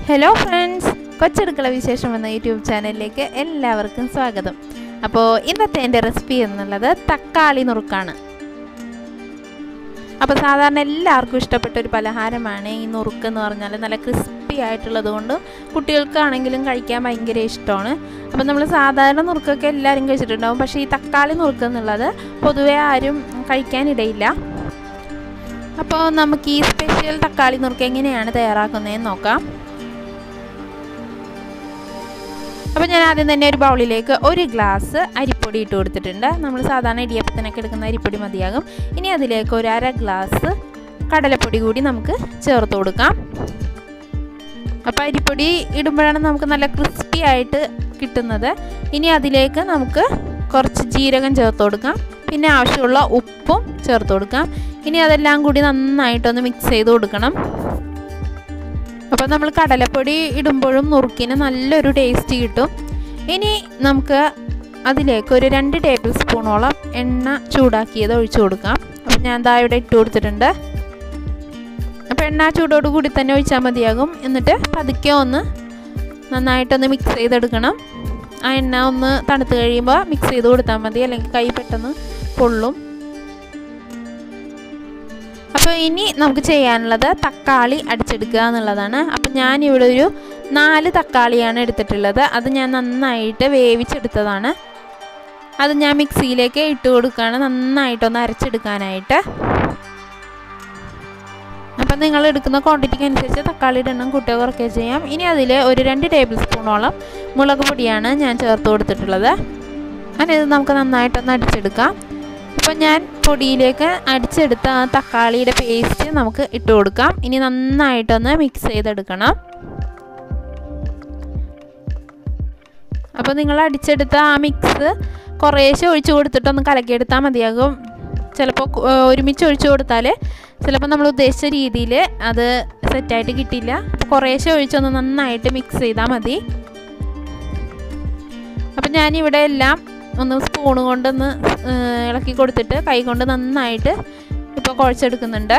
hello friends കൊച്ചടുക്കള വിശേഷം എന്ന YouTube ചാനലിലേക്ക് എല്ലാവർക്കും സ്വാഗതം അപ്പോൾ ഇന്നത്തെ എൻ്റെ റെസിപ്പി എന്നുള്ളത് തക്കാളി നുറുക്കാണ് അപ്പോൾ സാധാരണ എല്ലാവർക്കും ഇഷ്ടപ്പെട്ട ഒരു പലഹാരമാണ് ഈ നുറുക്ക് എന്ന് പറഞ്ഞാൽ നല്ല ക്രിസ്പി ആയിട്ടുള്ളത് കൊണ്ട് കുട്ടികൾക്കാണെങ്കിലും കഴിക്കാൻ ഭയങ്കര ഇഷ്ടമാണ് അപ്പോൾ നമ്മൾ സാധാരണ നുറുക്കൊക്കെ എല്ലാവരും കഴിച്ചിട്ടുണ്ടാവും പക്ഷേ ഈ തക്കാളി നുറുക്ക് എന്നുള്ളത് പൊതുവേ ആരും കഴിക്കാനിടയില്ല അപ്പോൾ നമുക്ക് ഈ സ്പെഷ്യൽ തക്കാളി നുറുക്ക് എങ്ങനെയാണ് തയ്യാറാക്കുന്നതെന്ന് നോക്കാം അപ്പോൾ ഞാൻ ആദ്യം തന്നെ ഒരു ബൗളിലേക്ക് ഒരു ഗ്ലാസ് അരിപ്പൊടി ഇട്ട് കൊടുത്തിട്ടുണ്ട് നമ്മൾ സാധാരണ ഇടിയപ്പത്തിനൊക്കെ എടുക്കുന്ന അരിപ്പൊടി മതിയാകും ഇനി അതിലേക്ക് ഒരു അര ഗ്ലാസ് കടലപ്പൊടി കൂടി നമുക്ക് ചേർത്ത് കൊടുക്കാം അപ്പോൾ അരിപ്പൊടി ഇടുമ്പോഴാണ് നമുക്ക് നല്ല ക്രിസ്പി ആയിട്ട് കിട്ടുന്നത് ഇനി അതിലേക്ക് നമുക്ക് കുറച്ച് ജീരകം ചേർത്ത് കൊടുക്കാം പിന്നെ ആവശ്യമുള്ള ഉപ്പും ചേർത്ത് കൊടുക്കാം ഇനി അതെല്ലാം കൂടി നന്നായിട്ടൊന്ന് മിക്സ് ചെയ്ത് കൊടുക്കണം അപ്പോൾ നമ്മൾ കടലപ്പൊടി ഇടുമ്പോഴും നുറുക്കിന് നല്ലൊരു ടേസ്റ്റ് കിട്ടും ഇനി നമുക്ക് അതിലേക്ക് ഒരു രണ്ട് ടേബിൾ സ്പൂണോളം എണ്ണ ചൂടാക്കിയത് ഒഴിച്ചു കൊടുക്കാം അപ്പോൾ ഞാൻ ദാ ഇവിടെ ഇട്ട് കൊടുത്തിട്ടുണ്ട് അപ്പോൾ എണ്ണ ചൂടോട് കൂടി തന്നെ ഒഴിച്ചാൽ മതിയാകും എന്നിട്ട് പതുക്കെ ഒന്ന് നന്നായിട്ടൊന്ന് മിക്സ് ചെയ്തെടുക്കണം ആ എണ്ണ ഒന്ന് തണുത്ത് കഴിയുമ്പോൾ മിക്സ് ചെയ്ത് കൊടുത്താൽ മതി അല്ലെങ്കിൽ കൈ പെട്ടെന്ന് പൊള്ളും അപ്പോൾ ഇനി നമുക്ക് ചെയ്യാനുള്ളത് തക്കാളി അടിച്ചെടുക്കുക എന്നുള്ളതാണ് അപ്പോൾ ഞാനിവിടെ ഒരു നാല് തക്കാളിയാണ് എടുത്തിട്ടുള്ളത് അത് ഞാൻ നന്നായിട്ട് വേവിച്ചെടുത്തതാണ് അത് ഞാൻ മിക്സിയിലേക്ക് ഇട്ട് കൊടുക്കുകയാണ് നന്നായിട്ടൊന്ന് അരച്ചെടുക്കാനായിട്ട് അപ്പം നിങ്ങൾ എടുക്കുന്ന ക്വാണ്ടിറ്റിക്ക് അനുസരിച്ച് തക്കാളിയുടെ എണ്ണം കൂട്ടുക കുറയ്ക്കുക ചെയ്യാം ഇനി അതിൽ ഒരു രണ്ട് ടേബിൾ സ്പൂണോളം മുളക് പൊടിയാണ് ഞാൻ ചേർത്ത് കൊടുത്തിട്ടുള്ളത് അങ്ങനെ ഇത് നമുക്ക് നന്നായിട്ടൊന്ന് അടിച്ചെടുക്കാം അപ്പോൾ ഞാൻ പൊടിയിലേക്ക് അടിച്ചെടുത്ത ആ തക്കാളിയുടെ പേസ്റ്റ് നമുക്ക് ഇട്ട് കൊടുക്കാം ഇനി നന്നായിട്ടൊന്ന് മിക്സ് ചെയ്തെടുക്കണം അപ്പോൾ നിങ്ങൾ അടിച്ചെടുത്ത ആ മിക്സ് കുറേശ്ശെ ഒഴിച്ചു കൊടുത്തിട്ടൊന്ന് കലക്കിയെടുത്താൽ മതിയാകും ചിലപ്പോൾ ഒരുമിച്ച് ഒഴിച്ചു കൊടുത്താൽ ചിലപ്പോൾ നമ്മൾ ഉദ്ദേശിച്ച രീതിയിൽ അത് സെറ്റായിട്ട് കിട്ടില്ല അപ്പോൾ കുറേശ്ശെ ഒഴിച്ചൊന്ന് നന്നായിട്ട് മിക്സ് ചെയ്താൽ മതി അപ്പം ഞാനിവിടെ എല്ലാം ഒന്ന് സ്പൂണ് കൊണ്ടൊന്ന് ഇളക്കി കൊടുത്തിട്ട് കൈ കൊണ്ട് നന്നായിട്ട് ഇപ്പോൾ കുഴച്ചെടുക്കുന്നുണ്ട്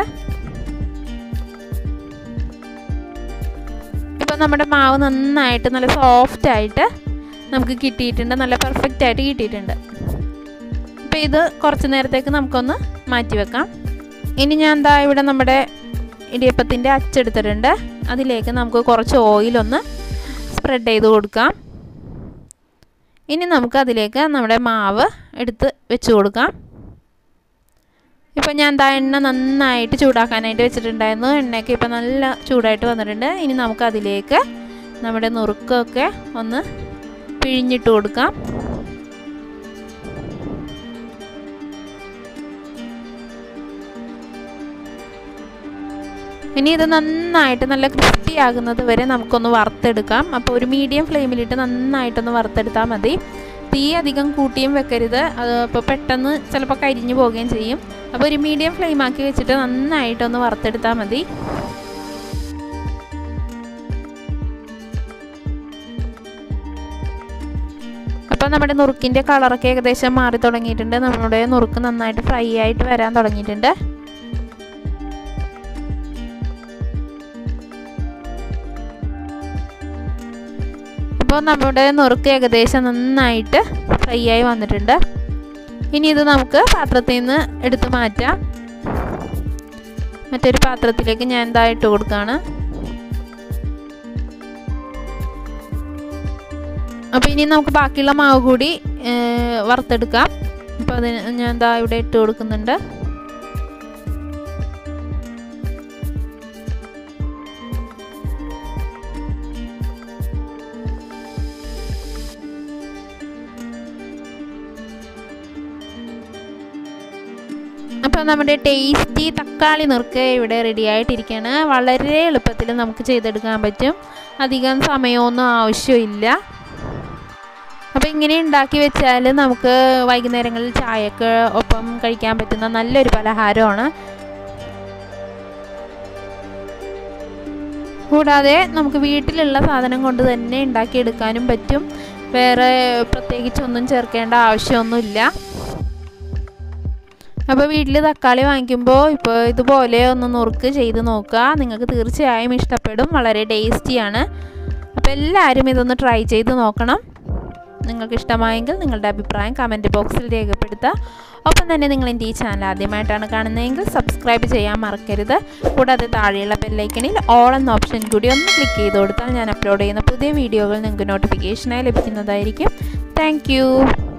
ഇപ്പം നമ്മുടെ മാവ് നന്നായിട്ട് നല്ല സോഫ്റ്റ് ആയിട്ട് നമുക്ക് കിട്ടിയിട്ടുണ്ട് നല്ല പെർഫെക്റ്റ് ആയിട്ട് കിട്ടിയിട്ടുണ്ട് അപ്പോൾ ഇത് കുറച്ച് നേരത്തേക്ക് നമുക്കൊന്ന് മാറ്റി വെക്കാം ഇനി ഞാൻ എന്താ ഇവിടെ നമ്മുടെ ഇടിയപ്പത്തിൻ്റെ അച്ചെടുത്തിട്ടുണ്ട് അതിലേക്ക് നമുക്ക് കുറച്ച് ഓയിലൊന്ന് സ്പ്രെഡ് ചെയ്ത് കൊടുക്കാം ഇനി നമുക്ക് അതിലേക്ക് നമ്മുടെ മാവ് എടുത്ത് വെച്ച് കൊടുക്കാം ഇപ്പം ഞാൻ എന്താ എണ്ണ നന്നായിട്ട് ചൂടാക്കാനായിട്ട് വെച്ചിട്ടുണ്ടായിരുന്നു എണ്ണയൊക്കെ ഇപ്പം നല്ല ചൂടായിട്ട് വന്നിട്ടുണ്ട് ഇനി നമുക്ക് അതിലേക്ക് നമ്മുടെ നുറുക്കൊക്കെ ഒന്ന് പിഴിഞ്ഞിട്ട് കൊടുക്കാം ഇനി ഇത് നന്നായിട്ട് നല്ല ക്രിസ്പി ആകുന്നത് വരെ നമുക്കൊന്ന് വറുത്തെടുക്കാം അപ്പോൾ ഒരു മീഡിയം ഫ്ലെയിമിലിട്ട് നന്നായിട്ടൊന്ന് വറുത്തെടുത്താൽ മതി തീ അധികം കൂട്ടിയും വെക്കരുത് അത് അപ്പോൾ പെട്ടെന്ന് ചിലപ്പോൾ കരിഞ്ഞു പോവുകയും ചെയ്യും അപ്പോൾ ഒരു മീഡിയം ഫ്ലെയിം ആക്കി വെച്ചിട്ട് നന്നായിട്ടൊന്ന് വറുത്തെടുത്താൽ മതി അപ്പോൾ നമ്മുടെ നുറുക്കിൻ്റെ കളറൊക്കെ ഏകദേശം മാറി തുടങ്ങിയിട്ടുണ്ട് നമ്മുടെ നുറുക്ക് നന്നായിട്ട് ഫ്രൈ ആയിട്ട് വരാൻ തുടങ്ങിയിട്ടുണ്ട് അപ്പോൾ നമ്മുടെ നുറുക്ക് ഏകദേശം നന്നായിട്ട് ഫ്രൈ ആയി വന്നിട്ടുണ്ട് ഇനി ഇത് നമുക്ക് പാത്രത്തിൽ നിന്ന് എടുത്ത് മാറ്റാം മറ്റൊരു പാത്രത്തിലേക്ക് ഞാൻ എന്തായിട്ട് കൊടുക്കുകയാണ് അപ്പോൾ ഇനി നമുക്ക് ബാക്കിയുള്ള മാവ് കൂടി വറുത്തെടുക്കാം അപ്പോൾ അതിന് ഞാൻ എന്താ ഇവിടെ ഇട്ട് കൊടുക്കുന്നുണ്ട് അപ്പോൾ നമ്മുടെ ടേസ്റ്റി തക്കാളി നുറുക്ക് ഇവിടെ റെഡി ആയിട്ടിരിക്കുകയാണ് വളരെ എളുപ്പത്തിൽ നമുക്ക് ചെയ്തെടുക്കാൻ പറ്റും അധികം സമയമൊന്നും ആവശ്യമില്ല അപ്പോൾ ഇങ്ങനെ ഉണ്ടാക്കി വെച്ചാൽ നമുക്ക് വൈകുന്നേരങ്ങളിൽ ചായക്ക് ഒപ്പം കഴിക്കാൻ പറ്റുന്ന നല്ലൊരു പലഹാരമാണ് കൂടാതെ നമുക്ക് വീട്ടിലുള്ള സാധനം കൊണ്ട് തന്നെ ഉണ്ടാക്കിയെടുക്കാനും പറ്റും വേറെ പ്രത്യേകിച്ചൊന്നും ചേർക്കേണ്ട ആവശ്യമൊന്നുമില്ല അപ്പോൾ വീട്ടിൽ തക്കാളി വാങ്ങിക്കുമ്പോൾ ഇപ്പോൾ ഇതുപോലെ ഒന്ന് നുറുക്ക് ചെയ്ത് നോക്കുക നിങ്ങൾക്ക് തീർച്ചയായും ഇഷ്ടപ്പെടും വളരെ ടേസ്റ്റിയാണ് അപ്പോൾ എല്ലാവരും ഇതൊന്ന് ട്രൈ ചെയ്ത് നോക്കണം നിങ്ങൾക്ക് ഇഷ്ടമായെങ്കിൽ നിങ്ങളുടെ അഭിപ്രായം കമൻറ്റ് ബോക്സിൽ രേഖപ്പെടുത്തുക ഒപ്പം തന്നെ നിങ്ങൾ എൻ്റെ ഈ ചാനൽ ആദ്യമായിട്ടാണ് കാണുന്നതെങ്കിൽ സബ്സ്ക്രൈബ് ചെയ്യാൻ മറക്കരുത് കൂടാതെ താഴെയുള്ള ബെല്ലൈക്കണിൽ ഓൾ എന്ന ഓപ്ഷൻ കൂടി ഒന്ന് ക്ലിക്ക് ചെയ്ത് കൊടുത്താൽ ഞാൻ അപ്ലോഡ് ചെയ്യുന്ന പുതിയ വീഡിയോകൾ നിങ്ങൾക്ക് നോട്ടിഫിക്കേഷനായി ലഭിക്കുന്നതായിരിക്കും താങ്ക്